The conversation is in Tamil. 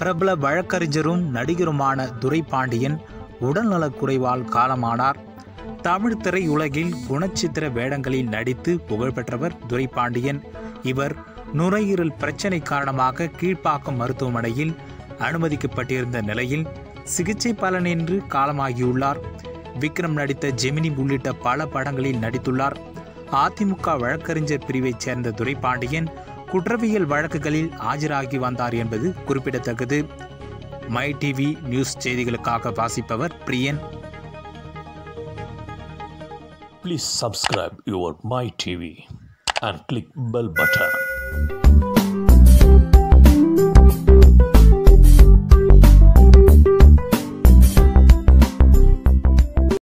பிரபல வழக்கறிஞரும் நடிகருமான துரைபாண்டியன் உடல்நலக்குறைவால் காலமானார் தமிழ் திரையுலகில் குணச்சித்திர வேடங்களில் நடித்து புகழ்பெற்றவர் துரைபாண்டியன் இவர் நுரையீரல் பிரச்சனை காரணமாக கீழ்ப்பாக்கம் மருத்துவமனையில் அனுமதிக்கப்பட்டிருந்த நிலையில் சிகிச்சை பலனின்றி காலமாகியுள்ளார் விக்ரம் நடித்த ஜெமினி உள்ளிட்ட பல படங்களில் நடித்துள்ளார் அதிமுக வழக்கறிஞர் பிரிவைச் சேர்ந்த துரைபாண்டியன் குற்றவியல் வழக்குகளில் ஆஜராகி வந்தார் என்பது குறிப்பிடத்தக்கது மை டிவி நியூஸ் செய்திகளுக்காக வாசிப்பவர் பிரியன் Please subscribe your My TV and click bell button.